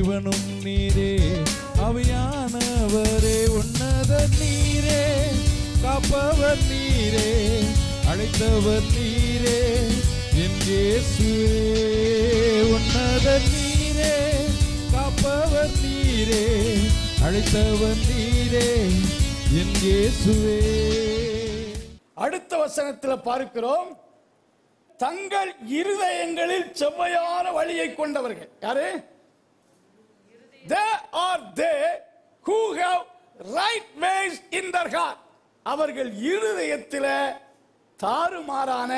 ஜீவனும் நீரே அவையானவரே உன்னத நீரே காப்பவர் நீரே அழைத்தவர் நீரே என் இயேசுவே உன்னத நீரே காப்பவர் நீரே அழைத்தவர் நீரே என் இயேசுவே அடுத்த வசனத்தில் பார்க்கிறோம் தங்கள் இருதயங்களில் செவ்வையான வழியை கொண்டவர்கள் யாரு they are they who have right ways in their heart அவர்கள் இருதயத்தில் தாறுமாறான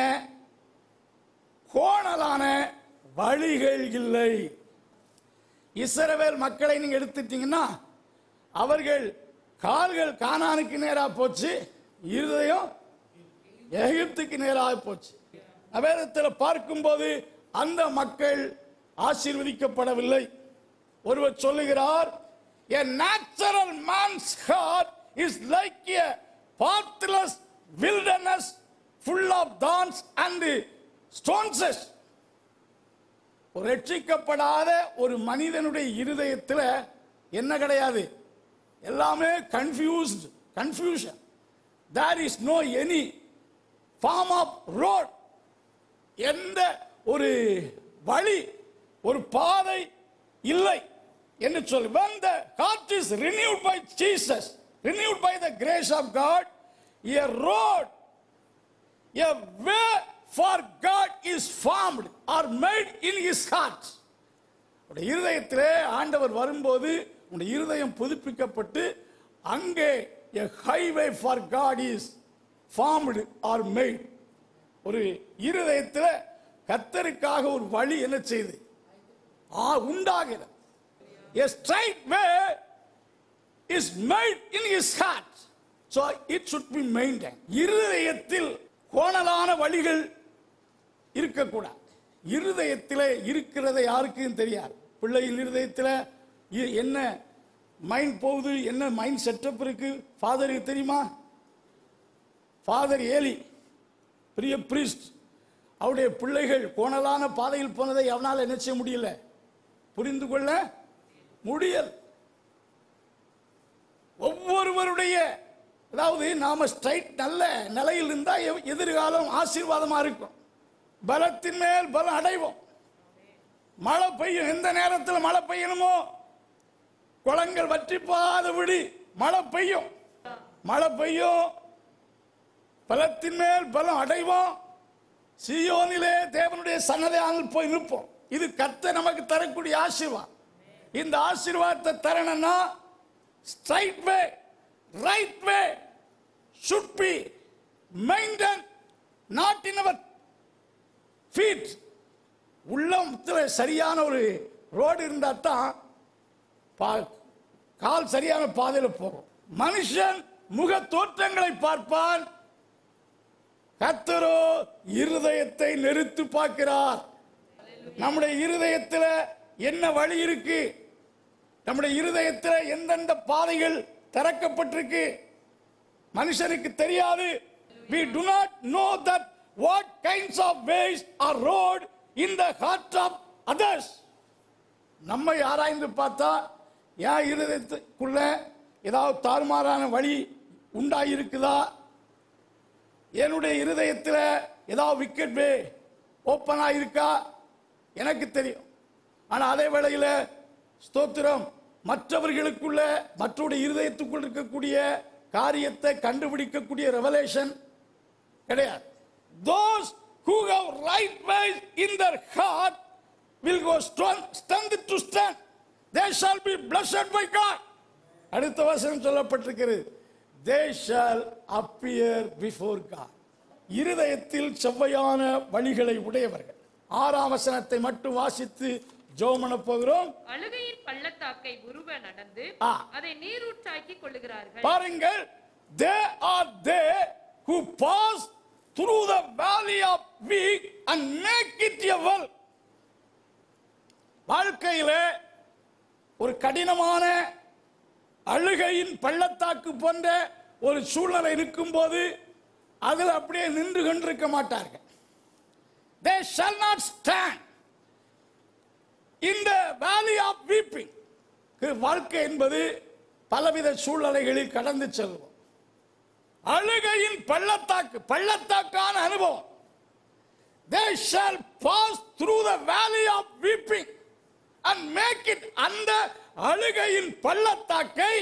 கோணலான வழிகள் இல்லை இஸ்ரவேல் மக்களை நீங்க எடுத்துட்டீங்கன்னா அவர்கள் கால்கள் கானானுக்கு நேரா போச்சு இருதயம் எகிப்துக்கு நேராக போச்சு வேதத்தில் பார்க்கும்போது அந்த மக்கள் ஆசீர்வதிக்கப்படவில்லை ஒருவர் சொல்லுகிறார் a natural man's heart is like a pathless wilderness full of thorns and stones ஒரு ரட்சிக்கப்படாத ஒரு மனிதனுடைய இருதயத்தில் என்ன கிடையாது எல்லாமே confused confusion there is no any form of road எந்த ஒரு வழி ஒரு பாதை இல்லை என்று சொல்லி when the heart is renewed by Jesus renewed by the grace of God a road a way for God is formed or made in his heart உடைய இருதயத்திலே ஆண்டவர் வரும்போது உடைய இருதயம் புதுப்பிக்கப்பட்டு அங்கே a highway for God is formed or made ஒரு இருதயத்தில் கத்தருக்காக ஒரு வழி என்ன செய்து ஆ உண்டாகிறது a straight way is made in his heart so it should be maintained இருதயத்தில் கோணலான வழிகள் இருக்கக்கூடாது இருதயத்தில் இருக்கிறத யாருக்கும் தெரியாது பிள்ளையின் இருதயத்தில் இ- என்ன மைண்ட் போகுது என்ன மைண்ட் செட்டப் இருக்கு ஃபாதருக்கு தெரியுமா ஃபாதர் ஏலி பெரிய பிரீஸ்ட் அவருடைய பிள்ளைகள் கோணலான பாதையில் போனதை அவனால் என்ன செய்ய முடியல புரிந்து கொள்ள முடியல் ஒவ்வொருவருடைய அதாவது நாம ஸ்ட்ரைட் நல்ல நிலையில் இருந்தா எவ்- எதிர்காலம் ஆசீர்வாதமா இருக்கும் பலத்தின் மேல் பலம் அடைவோம் மழை பெய்யும் எந்த நேரத்தில் மழை பெய்யணுமோ குளங்கள் வற்றிப்பாத விடி மழை பெய்யும் மழை பெய்யும் பலத்தின் மேல் பலம் அடைவோம் சியோனிலே தேவனுடைய சன்னதியானில் போய் நிற்போம் இது கத்த நமக்கு தரக்கூடிய ஆசீர்வாதம் இந்த ஆசீர்வாதத்தை தரணும்னா straight way right way should be maintain not in our feet உள்ளத்தில் சரியான ஒரு ரோடு இருந்தால் தான் பா- கால் சரியான பாதையில் போகும் மனுஷன் முக தோற்றங்களை பார்ப்பான் கத்தரோ இருதயத்தை நிறுத்து பார்க்கிறார் நம்முடைய இருதயத்தில் என்ன வழி இருக்கு நம்முடைய இருதயத்தில் எந்தெந்த பாதைகள் திறக்கப்பட்டிருக்கு மனுஷனுக்கு தெரியாது we do not know that what kinds of ways are road in the heart of others நம்மை ஆராய்ந்து பார்த்தா என் இருதயத்துக்குள்ள ஏதாவது தாறுமாறான வழி உண்டாயிருக்குதா என்னுடைய இருதயத்தில் ஏதாவது விக்கெட் வே ஓப்பனா இருக்கா எனக்கு தெரியும் ஆனா அதே வேளையில் ஸ்தோத்திரம் மற்றவர்களுக்குள்ள மற்றவருடைய இருதயத்துக்குள் இருக்கக்கூடிய காரியத்தை கண்டுபிடிக்கக்கூடிய ரெவலேஷன் கிடையாது those who have right ways in their heart will go strong strength to strength they shall be blessed by god அடுத்த வசனம் சொல்லப்பட்டிருக்கிறது they shall appear before god இருதயத்தில் செவ்வையான வழிகளை உடையவர்கள் ஆறாம் வசனத்தை மட்டும் வாசித்து ஜெபம் பண்ண போகிறோம் அழுகையின் பள்ளத்தாக்கை உருவ நடந்து ஆ. அதை நீரூற்றாக்கி கொள்ளுகிறார்கள் பாருங்கள் they are they who pass through the valley of weak and make it a well வாழ்க்கையிலே ஒரு கடினமான அழுகையின் பள்ளத்தாக்கு போன்ற ஒரு சூழ்நிலை இருக்கும்போது அதில் அப்படியே நின்று கொண்டிருக்க மாட்டார்கள் they shall not stand in the valley of weeping வாழ்க்கை என்பது பலவித சூழ்நிலைகளில் கடந்து செல்வோம் அழுகையின் பள்ளத்தாக்கு பள்ளத்தாக்கான அனுபவம் they shall pass through the valley of weeping and make it அந்த அழுகையின் பள்ளத்தாக்கை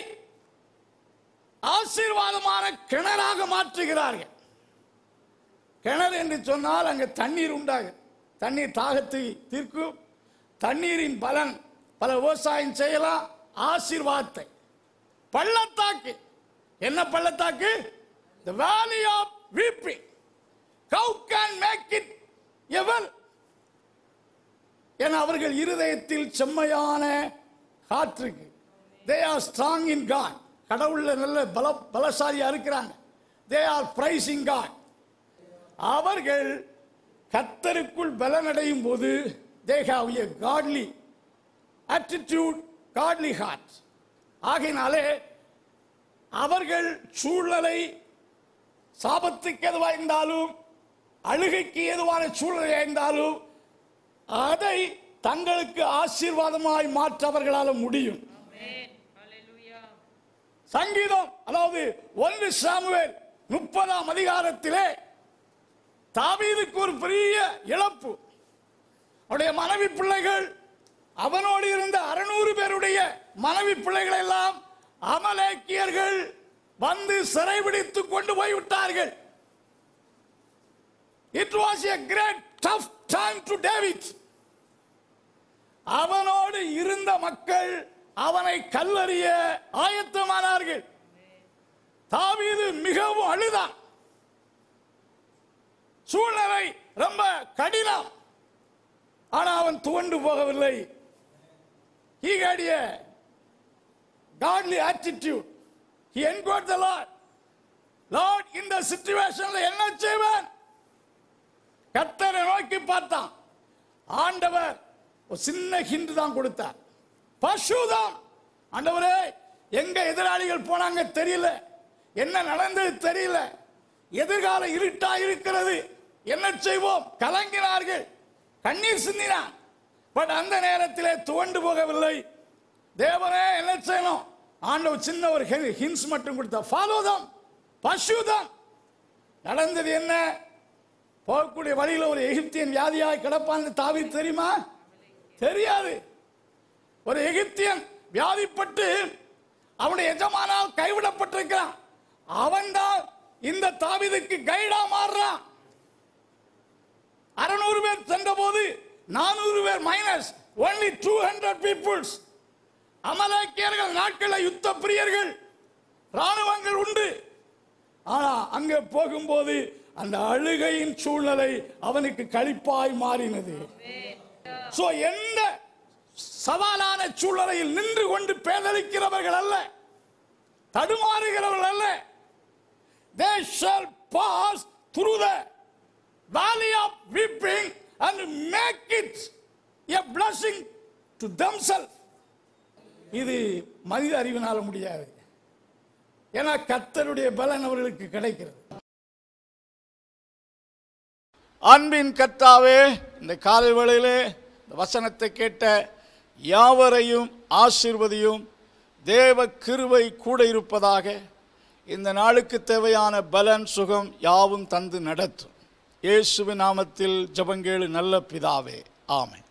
ஆசீர்வாதமான கிணறாக மாற்றுகிறார்கள் கிணறு என்று சொன்னால் அங்கே தண்ணீர் உண்டாகும் தண்ணீர் தாகத்தை தீர்க்கும் தண்ணீரின் பலன் பல விவசாயம் செய்யலாம் ஆசீர்வாதத்தை பள்ளத்தாக்கு என்ன பள்ளத்தாக்கு the valley of weeping how can make it a well என அவர்கள் இருதயத்தில் செம்மையான காற்றுக்கு they are strong in God கடவுள்ல நல்ல பல பலசாலியா இருக்கிறாங்க தே ஆர் பிரைசிங் காட் அவர்கள் கத்தருக்குள் பலனடையும் போது they have a godly attitude godly heart ஆகையினாலே அவர்கள் சூழ்நிலை சாபத்துக்கு எதுவாக இருந்தாலும் அழுகைக்கு எதுவான சூழ்நிலை இருந்தாலும் அதை தங்களுக்கு ஆசீர்வாதமாய் மாற்ற அவர்களால் முடியும் ஆமென் ஹalleluya சங்கீதம் அதாவது ஒன்று சாமுவேல் முப்பதாம் அதிகாரத்திலே தாவீதுக்கு ஒரு பெரிய இழப்பு அவருடைய மனைவி பிள்ளைகள் அவனோடு இருந்த அறுநூறு பேருடைய மனைவி பிள்ளைகள் எல்லாம் அமலேக்கியர்கள் வந்து சிறைபிடித்து கொண்டு போய் விட்டார்கள் it was a great tough time to David அவனோடு இருந்த மக்கள் அவனை கல்லறிய ஆயத்தமானார்கள் தாவீது மிகவும் அழுதான் சூழ்நிலை ரொம்ப கடினம் ஆனா அவன் துவண்டு போகவில்லை he had a godly attitude he enquired the lord lord இந்த சிச்சுவேஷன்ல என்ன செய்வேன் கர்த்தரை நோக்கி பார்த்தான் ஆண்டவர் ஒரு சின்ன ஹிண்ட் தான் கொடுத்தார் பசுதான் ஆண்டவரே எங்க எதிராளிகள் போனாங்க தெரியல என்ன நடந்தது தெரியல எதிர்காலம் இருட்டா இருக்கிறது என்ன செய்வோம் கலங்கினார்கள் கண்ணீர் சிந்தினான் பட் அந்த நேரத்திலே துவண்டு போகவில்லை தேவனே என்ன செய்யணும் ஆண்டவர் சின்ன ஒரு ஹின்ஸ் மட்டும் கொடுத்தா ஃபாலோ தான் பசுதான் நடந்தது என்ன போகக்கூடிய வழியில ஒரு எகிப்தியன் வியாதியாய் கிடப்பான்னு தாவி தெரியுமா தெரியாது ஒரு எகிப்தியன் வியாதிப்பட்டு அவனுடைய எஜமானால் கைவிடப்பட்டிருக்கிறான் அவன்தான் இந்த தாவீதுக்கு கைடா மாறுறான் அறுநூறு பேர் சென்ற போது நானூறு பேர் minus only two hundred peoples அமலேக்கியர்கள் நாட்களில் யுத்த பிரியர்கள் ராணுவங்கள் உண்டு ஆனா அங்க போகும்போது அந்த அழுகையின் சூழ்நிலை அவனுக்கு களிப்பாய் மாறினது சோ எந்த சவாலான சூழ்நிலையில் நின்று கொண்டு பேதலிக்கிறவர்கள் அல்ல தடுமாறுகிறவர்கள் அல்ல they shall pass through the valley of weeping and make it a blessing to themselves இது மனித அறிவினால முடியாது ஏன்னா கர்த்தருடைய பலன் அவர்களுக்கு கிடைக்கிறது அன்பின் கர்த்தாவே இந்த காலை வேளையிலே இந்த வசனத்தை கேட்ட யாவரையும் ஆசீர்வதியும் தேவ கிருபை கூட இருப்பதாக இந்த நாளுக்கு தேவையான பலன் சுகம் யாவும் தந்து நடத்தும் இயேசுவின் நாமத்தில் ஜபங்கேளு நல்ல பிதாவே ஆமென்